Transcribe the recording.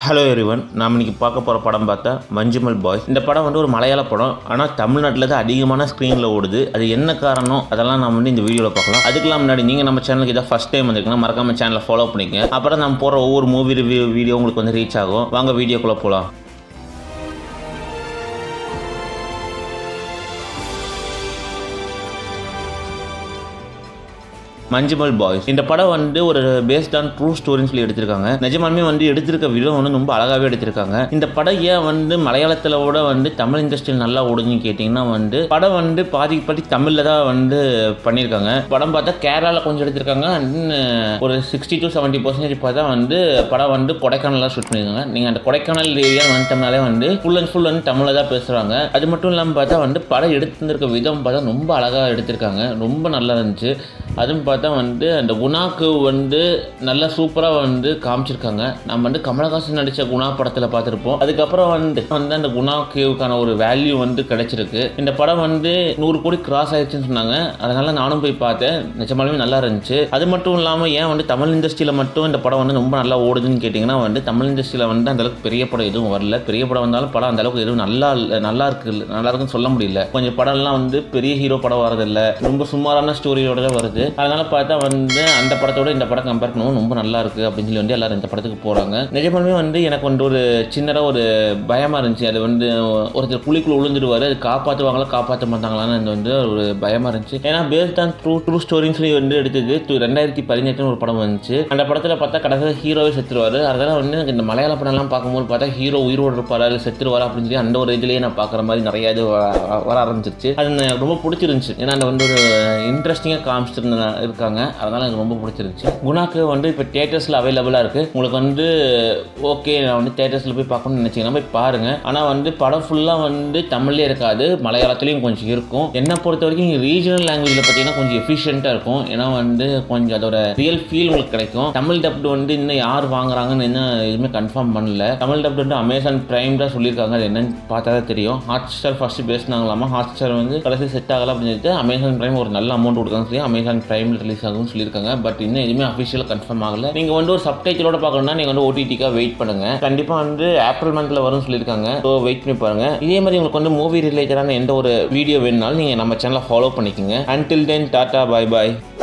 hello everyone நாம் இன்னைக்கு பார்க்க போகிற படம் பார்த்தா மஞ்சுமல் பாய்ஸ் இந்த படம் வந்து ஒரு மலையாள படம் ஆனால் தமிழ்நாட்டில் தான் அதிகமான ஸ்க்ரீனில் ஓடுது அது என்ன காரணம் அதெல்லாம் நம்ம வந்து இந்த வீடியோவில் பார்க்கலாம் அதுக்கெல்லாம் முன்னாடி நீங்கள் நம்ம சேனலுக்கு இதை ஃபஸ்ட் டைம் வந்திருக்கீங்கன்னா மறக்காம சேனலை ஃபாலோ பண்ணிக்கங்க அப்புறம் நம்ம போகிற ஒவ்வொரு மூவி ரிவ்யூ வீடியோ உங்களுக்கு வந்து ரீச் ஆகும் வாங்க வீடியோக்குள்ளே போகலாம் மஞ்சுமல் பாய்ஸ் இந்த படம் வந்து ஒரு பேஸ்ட் ஆன் ட்ரூ ஸ்டோரின்னு சொல்லி எடுத்திருக்காங்க நிஜமாலுமே வந்து எடுத்திருக்க விதம் வந்து ரொம்ப அழகாகவே எடுத்திருக்காங்க இந்த படம் ஏன் வந்து மலையாளத்தில் விட வந்து தமிழ் இண்டஸ்ட்ரியில் நல்லா ஓடுதுன்னு கேட்டிங்கன்னா வந்து படம் வந்து பாதி பாதி தமிழில் தான் வந்து பண்ணியிருக்காங்க படம் பார்த்தா கேரளாவில் கொஞ்சம் எடுத்திருக்காங்க and ஒரு சிக்ஸ்டி டு செவன்ட்டி பர்சன்டேஜ் பார்த்தா வந்து படம் வந்து கொடைக்கானலில் ஷூட் பண்ணியிருக்காங்க நீங்கள் அந்த கொடைக்கானல் ஏரியா வந்துட்டோம்னாலே வந்து ஃபுல் அண்ட் ஃபுல் வந்து தமிழில் தான் பேசுகிறாங்க அது மட்டும் இல்லாமல் பார்த்தா வந்து படம் எடுத்திருக்க விதம் பார்த்தா ரொம்ப அழகாக எடுத்திருக்காங்க ரொம்ப நல்லா இருந்துச்சு அதுவும் பார்த்தா வந்து அந்த குணாக்கு வந்து நல்லா சூப்பராக வந்து காமிச்சிருக்காங்க நம்ம வந்து கமலஹாசன் நடித்த குணா படத்தில் பார்த்துருப்போம் அதுக்கப்புறம் வந்து வந்து அந்த குணாக்குக்கான ஒரு வேல்யூ வந்து கிடைச்சிருக்கு இந்த படம் வந்து நூறு கோடி கிராஸ் ஆயிடுச்சுன்னு சொன்னாங்க அதனால நானும் போய் பார்த்தேன் நிஜமாலுமே நல்லா இருந்துச்சு அது மட்டும் இல்லாமல் ஏன் வந்து தமிழ் இண்டஸ்ட்ரியில் மட்டும் இந்த படம் வந்து ரொம்ப நல்லா ஓடுதுன்னு கேட்டிங்கன்னா வந்து தமிழ் இண்டஸ்ட்ரியில் வந்து அந்த அளவுக்கு பெரிய படம் எதுவும் வரல பெரிய படம் வந்தாலும் படம் அந்த அளவுக்கு எதுவும் நல்லா இல்ல- நல்லா இருக்கு நல்லா இருக்குன்னு சொல்ல முடியல கொஞ்சம் படம்லாம் வந்து பெரிய ஹீரோ படம் வரதில்ல ரொம்ப சுமாரான ஸ்டோரியோட தான் வருது அதனால பார்த்தா வந்து அந்த படத்தோட இந்த படம் கம்பேர் பண்ணுவோம் ரொம்ப நல்லா இருக்கு அப்படின்னு சொல்லி வந்து எல்லாரும் இந்த படத்துக்கு போறாங்க நிஜமாலுமே வந்து எனக்கு வந்து ஒரு சின்னதாக ஒரு பயமா இருந்துச்சு அது வந்து ஒருத்தர் குழிக்குள்ள விழுந்துடுவாரு அது காப்பாற்றுவாங்களா காப்பாற்ற மாட்டாங்களான்னு அது வந்து ஒரு பயமா இருந்துச்சு ஏன்னா பேஸ்ட் ஆன் ட்ரூ ட்ரூ ஸ்டோரின்னு சொல்லி வந்து எடுத்தது டு- ரெண்டாயிரத்தி பதினெட்டுன்னு ஒரு படம் வந்துச்சு அந்த படத்தில் பார்த்தா கடைசியில் ஹீரோவே செத்துருவாரு அதனால வந்து எனக்கு இந்த மலையாள படம்லாம் பார்க்கும்போது பார்த்தா ஹீரோ உயிரோடு இருப்பாரு அது செத்துருவாரு அப்படின்னு சொல்லி அந்த ஒரு இதுலேயே நான் பார்க்குற மாதிரி நிறைய இது வ- வர ஆரம்பிச்சிருச்சு அது எனக்கு ரொம்ப பிடிச்சிருந்துச்சு ஏன்னா அந்த வந்து ஒரு இன்ட்ரெஸ்டிங்காக காமிச்சிருந்த இருக்காங்க அதனால எனக்கு ரொம்ப பிடிச்சிருந்துச்சு குணாக்கு வந்து இப்போ தேட்டர்ஸில் அவைலபிளாக இருக்குது உங்களுக்கு வந்து ஓகே நான் வந்து தேட்டர்ஸில் போய் பார்க்கணும்னு நினச்சிங்கன்னா போய் பாருங்கள் ஆனால் வந்து படம் ஃபுல்லாக வந்து தமிழ்லேயே இருக்காது மலையாளத்துலேயும் கொஞ்சம் இருக்கும் என்னை பொறுத்த வரைக்கும் ரீஜனல் லாங்குவேஜில் பார்த்தீங்கன்னா கொஞ்சம் எஃபிஷியண்ட்டாக இருக்கும் ஏன்னா வந்து கொஞ்சம் அதோட ரியல் ஃபீல் உங்களுக்கு கிடைக்கும் தமிழ் டப்டு வந்து இன்னும் யார் வாங்குறாங்கன்னு இன்னும் எதுவுமே கன்ஃபார்ம் பண்ணல தமிழ் டப்டு வந்து அமேசான் பிரைம் தான் சொல்லியிருக்காங்க அது என்னன்னு பார்த்தா தான் தெரியும் ஹாட் ஸ்டார் ஃபஸ்ட்டு பேசினாங்களாமா ஹாட் ஸ்டார் வந்து கடைசி செட் ஆகல அப்படின்னு சொல்லிட்டு அமேசான் பிரைம் ஒரு நல்ல அமௌண்ட் கொடுக்காங்க சொல்லி அமேசான் பிரைமில் ரிலீஸ் ஆகும்னு சொல்லியிருக்காங்க பட் இன்னும் எதுவுமே அஃபிஷியலாக கன்ஃபார்ம் ஆகல நீங்கள் வந்து ஒரு சப்டைட்டிலோட பார்க்கணும்னா நீங்கள் வந்து ஓடிடிக்காக வெயிட் பண்ணுங்க கண்டிப்பாக வந்து ஏப்ரல் மந்த்தில் வரும்னு சொல்லியிருக்காங்க ஸோ வெயிட் பண்ணி பாருங்க இதே மாதிரி உங்களுக்கு வந்து மூவி ரிலேட்டடான எந்த ஒரு வீடியோ வேணுனாலும் நீங்கள் நம்ம சேனலை ஃபாலோ பண்ணிக்கோங்க அன்டில் தென் டாட்டா பை பாய்